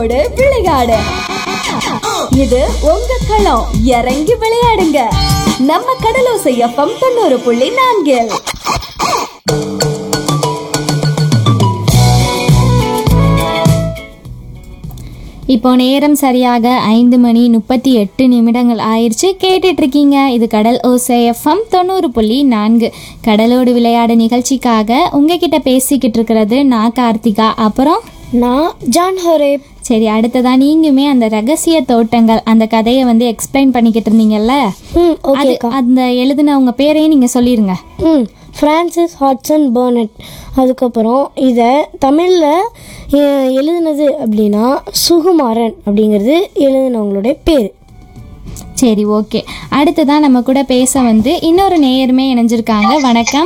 கடலோடு விளையாடு இது உங்க களம் இறங்கி விளையாடுங்க நம்ம கடலோசை எஃப்எம் தொண்ணூறு புள்ளி நான்கில் இப்போ நேரம் சரியாக ஐந்து மணி முப்பத்தி எட்டு நிமிடங்கள் ஆயிடுச்சு கேட்டுட்டு இருக்கீங்க இது கடல் ஓசை எஃப்எம் தொண்ணூறு புள்ளி நான்கு கடலோடு விளையாட நிகழ்ச்சிக்காக உங்ககிட்ட பேசிக்கிட்டு இருக்கிறது நான் கார்த்திகா அப்புறம் நான் ஜான் ஹொரேப் சரி அடுத்ததா நீங்களுமே அந்த ரகசிய தோட்டங்கள் அந்த கதையை வந்து எக்ஸ்பிளைன் பண்ணிக்கிட்டு இருந்தீங்கல்ல ம் அது ஓகேக்கா அந்த எழுதின உங்க பேரையும் நீங்க சொல்லிருங்க ம் ஃப்ரான்சிஸ் ஹாட்சன் பர்னட் அதுக்கப்புறம் இதை தமிழில் எழுதுனது அப்படின்னா சுகுமாரன் அப்படிங்கிறது எழுதினவங்களுடைய பேர் சரி ஓகே அடுத்ததா நம்ம கூட பேச வந்து இன்னொரு நேயருமே இணைஞ்சிருக்காங்க வணக்கம்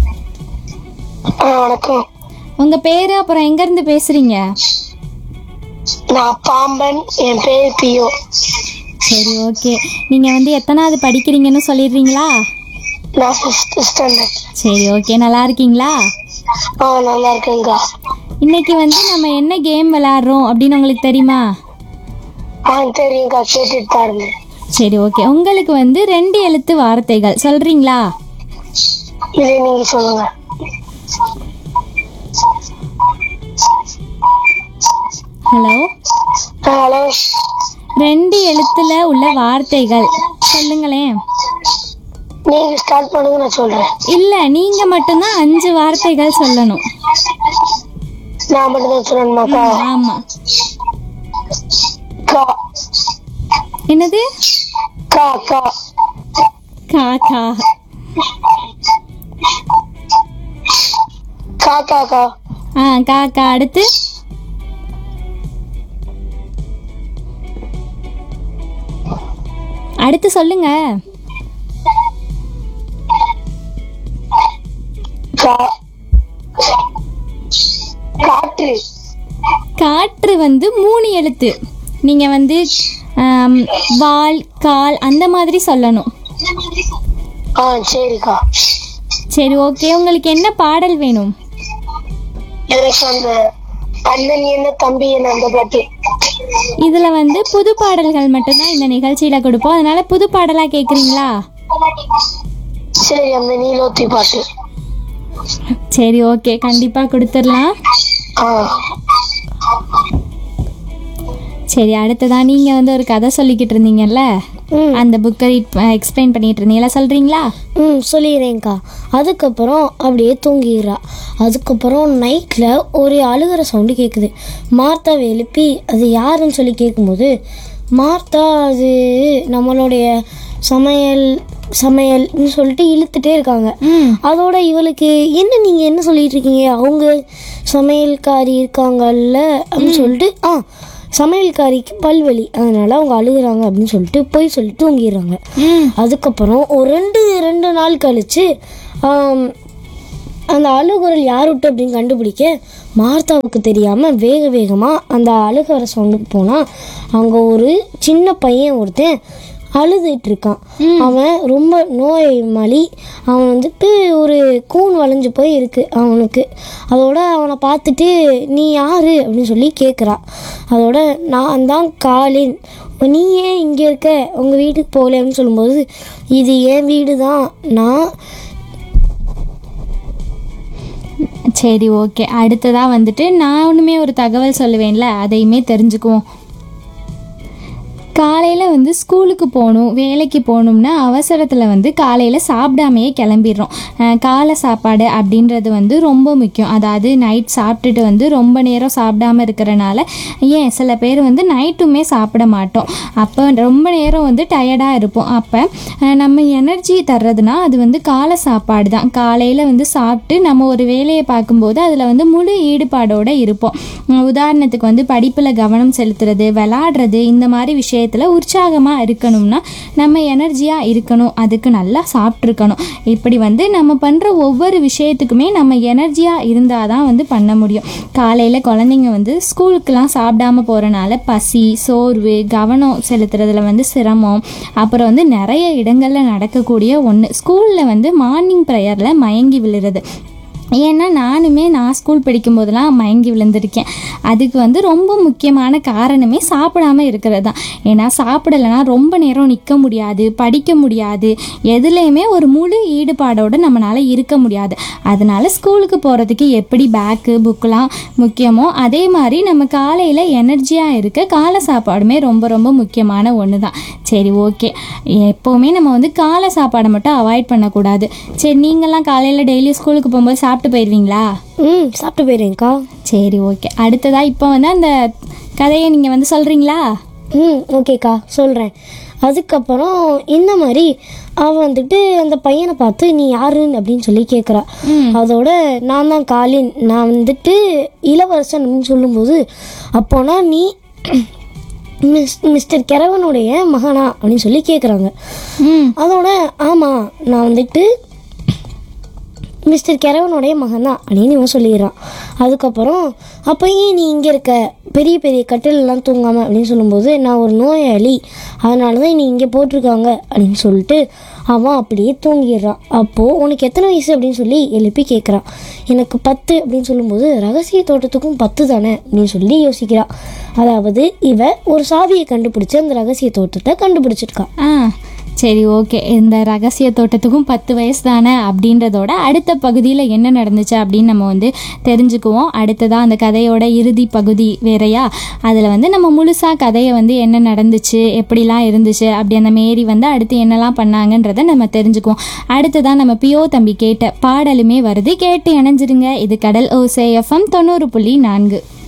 வணக்கம் உங்க பேரு அப்புறம் எங்க இருந்து பேசுறீங்க நான் பாம்பன் என் பேர் பியோ சரி ஓகே நீங்க வந்து எத்தனாவது படிக்கிறீங்கன்னு சொல்லிடுறீங்களா நான் ஃபிஃப்த் ஸ்டாண்டர்ட் சரி ஓகே நல்லா இருக்கீங்களா ஆ நல்லா இருக்கேங்க்கா இன்னைக்கு வந்து நம்ம என்ன கேம் விளையாடுறோம் அப்படின்னு உங்களுக்கு தெரியுமா ஆ தெரியுங்க்கா கேட்டுட்டு தான் இருந்தேன் சரி ஓகே உங்களுக்கு வந்து ரெண்டு எழுத்து வார்த்தைகள் சொல்றீங்களா இதை நீங்க சொல்லுங்க ஹலோ ஹலோ ரெண்டு எழுத்துல உள்ள வார்த்தைகள் சொல்லுங்களேன் நீங்க ஸ்டார்ட் பண்ணுங்க நான் சொல்றேன் இல்ல நீங்க மட்டும்தான் அஞ்சு வார்த்தைகள் சொல்லணும் நான் மட்டும் தான் சொல்லணுமாக்கா ஆமா கா என்னது கா கா காக்கா கா கா கா ஆ காக்கா அடுத்து அடுத்து சொல்லுங்க கா காற்று காற்று வந்து மூணு எழுத்து நீங்க வந்து ஆம், வால் கால் அந்த மாதிரி சொல்லணும் ஆ சரிக்கா சரி ஓகே உங்களுக்கு என்ன பாடல் வேணும் எனக்கு அந்த அண்ணன் என்ன தம்பி என்ன அந்த பாட்டு இதுல வந்து புது பாடல்கள் மட்டும்தான் இந்த நிகழ்ச்சியில கொடுப்போம் அதனால புது பாடலா கேக்குறீங்களா சரி அந்த நீலோத்தி பாட்டு சரி ஓகே கண்டிப்பா கொடுத்துடலாம் ஆ சரி அடுத்ததா நீங்க வந்து ஒரு கதை சொல்லிக்கிட்டு இருந்தீங்கல்ல ம் அந்த புக்கை எக்ஸ்பிளைன் பண்ணிட்டு இருந்தீங்களா சொல்றீங்களா ம் சொல்லிடுறேங்க்கா அதுக்கப்புறம் அப்படியே தூங்கிடுறா அதுக்கப்புறம் நைட்டில் ஒரு அழுகிற சவுண்டு கேட்குது மார்த்தாவை எழுப்பி அது யாருன்னு சொல்லி கேட்கும்போது மார்த்தா அது நம்மளுடைய சமையல் சமையல்னு சொல்லிட்டு இழுத்துட்டே இருக்காங்க ம் அதோட இவளுக்கு என்ன நீங்கள் என்ன சொல்லிட்டு இருக்கீங்க அவங்க சமையல்காரி இருக்காங்கல்ல அப்படின்னு சொல்லிட்டு ஆ சமையல்காரிக்கு பல்வலி அதனால அவங்க அழுகுறாங்க அப்படின்னு சொல்லிட்டு போய் சொல்லிட்டு தூங்கிடுறாங்க ம் அதுக்கப்புறம் ஒரு ரெண்டு ரெண்டு நாள் கழிச்சு ஆம், அந்த அழுகுரல் யார் விட்டு அப்படின்னு கண்டுபிடிக்க மார்த்தாவுக்கு தெரியாமல் வேக வேகமாக அந்த அழுகுற சவுண்டுக்கு போனால் அங்கே ஒரு சின்ன பையன் ஒருத்தன் அழுதுட்டு இருக்கான் அவன் ரொம்ப நோயாளி அவன் வந்துட்டு ஒரு கூன் வளைஞ்சு போய் இருக்கு அவனுக்கு அதோட அவனை பார்த்துட்டு நீ யாரு அப்படின்னு சொல்லி கேட்குறா அதோட நான் தான் காலின் நீ ஏன் இங்கே இருக்க உங்கள் வீட்டுக்கு போகல அப்படின்னு சொல்லும்போது இது என் வீடு தான் நான் சரி ஓகே அடுத்ததா வந்துட்டு நான் ஒன்றுமே ஒரு தகவல் சொல்லுவேன்ல அதையுமே தெரிஞ்சுக்குவோம் காலையில் வந்து ஸ்கூலுக்கு போகணும் வேலைக்கு போகணும்னா அவசரத்தில் வந்து காலையில் சாப்பிடாமையே கிளம்பிடுறோம் அஹ் காலை சாப்பாடு அப்படின்றது வந்து ரொம்ப முக்கியம் அதாவது நைட் சாப்பிட்டுட்டு வந்து ரொம்ப நேரம் சாப்பிடாம இருக்கிறனால ஏன் சில பேர் வந்து நைட்டுமே சாப்பிட மாட்டோம் அப்போ ரொம்ப நேரம் வந்து டயர்டாக இருப்போம் அப்போ நம்ம எனர்ஜி தர்றதுனா அது வந்து காலை சாப்பாடு தான் காலையில் வந்து சாப்பிட்டு நம்ம ஒரு வேலையை பார்க்கும்போது அதில் வந்து முழு ஈடுபாடோடு இருப்போம் உம் உதாரணத்துக்கு வந்து படிப்பில் கவனம் செலுத்துறது விளாடுறது இந்த மாதிரி விஷயத்தில் உற்சாகமாக இருக்கணும்னா நம்ம எனர்ஜியாக இருக்கணும் அதுக்கு நல்லா சாப்பிட்ருக்கணும் இப்படி வந்து நம்ம பண்ணுற ஒவ்வொரு விஷயத்துக்குமே நம்ம எனர்ஜியாக இருந்தால் தான் வந்து பண்ண முடியும் காலையில் குழந்தைங்க வந்து ஸ்கூலுக்கெலாம் சாப்பிடாம போகிறனால பசி சோர்வு கவனம் செலுத்துறதுல வந்து சிரமம் அப்புறம் வந்து நிறைய இடங்களில் நடக்கக்கூடிய ஒன்று ஸ்கூலில் வந்து மார்னிங் ப்ரேயரில் மயங்கி விழுறது ஏன்னா நானுமே நான் ஸ்கூல் படிக்கும்போதெல்லாம் மயங்கி விழுந்திருக்கேன் அதுக்கு வந்து ரொம்ப முக்கியமான காரணமே சாப்பிடாம இருக்கிறது தான் ஏன்னா சாப்பிடலைன்னா ரொம்ப நேரம் நிற்க முடியாது படிக்க முடியாது எதுலேயுமே ஒரு முழு ஈடுபாடோடு நம்மளால் இருக்க முடியாது அதனால ஸ்கூலுக்கு போகிறதுக்கு எப்படி பேக்கு புக்கெலாம் முக்கியமோ அதே மாதிரி நம்ம காலையில் எனர்ஜியாக இருக்க காலை சாப்பாடுமே ரொம்ப ரொம்ப முக்கியமான ஒன்று தான் சரி ஓகே எப்போவுமே நம்ம வந்து காலை சாப்பாடை மட்டும் அவாய்ட் பண்ணக்கூடாது சரி நீங்கள்லாம் காலையில் டெய்லி ஸ்கூலுக்கு போகும்போது சாப்பிட்டு போயிடுவீங்களா ம் சாப்பிட்டு போயிடுறேன்க்கா சரி ஓகே அடுத்ததாக இப்போ வந்து அந்த கதையை நீங்கள் வந்து சொல்கிறீங்களா ம் ஓகேக்கா சொல்கிறேன் அதுக்கப்புறம் இந்த மாதிரி அவன் வந்துட்டு அந்த பையனை பார்த்து நீ யாருன்னு அப்படின்னு சொல்லி கேட்குறா அதோட நான் தான் காலின் நான் வந்துட்டு இளவரசன் அப்படின்னு சொல்லும்போது அப்போனா நீ மிஸ் மிஸ்டர் கெரவனுடைய மகனா அப்படின்னு சொல்லி கேட்குறாங்க ம் அதோட ஆமாம் நான் வந்துட்டு மிஸ்டர் கெரவனுடைய மகன் தான் அப்படின்னு இவன் சொல்லிடுறான் அதுக்கப்புறம் அப்போ ஏன் நீ இங்கே இருக்க பெரிய பெரிய கட்டிலெல்லாம் தூங்காமல் அப்படின்னு சொல்லும்போது நான் ஒரு நோயாளி அதனால தான் நீ இங்கே போட்டிருக்காங்க அப்படின்னு சொல்லிட்டு அவன் அப்படியே தூங்கிடுறான் அப்போது உனக்கு எத்தனை வயசு அப்படின்னு சொல்லி எழுப்பி கேட்குறான் எனக்கு பத்து அப்படின்னு சொல்லும்போது ரகசிய தோட்டத்துக்கும் பத்து தானே அப்படின்னு சொல்லி யோசிக்கிறான் அதாவது இவ ஒரு சாவியை கண்டுபிடிச்சு அந்த ரகசிய தோட்டத்தை கண்டுபிடிச்சிருக்கா ஆ சரி ஓகே இந்த ரகசிய தோட்டத்துக்கும் பத்து வயசு தானே அப்படின்றதோட அடுத்த பகுதியில் என்ன நடந்துச்சு அப்படின்னு நம்ம வந்து தெரிஞ்சுக்குவோம் அடுத்ததாக அந்த கதையோட இறுதி பகுதி வேறையா அதில் வந்து நம்ம முழுசாக கதையை வந்து என்ன நடந்துச்சு எப்படிலாம் இருந்துச்சு அப்படி அந்த மேரி வந்து அடுத்து என்னெல்லாம் பண்ணாங்கன்றதை நம்ம தெரிஞ்சுக்குவோம் அடுத்ததாக நம்ம பியோ தம்பி கேட்ட பாடலுமே வருது கேட்டு இணைஞ்சிருங்க இது கடல் ஓசே எஃப்எம் தொண்ணூறு புள்ளி நான்கு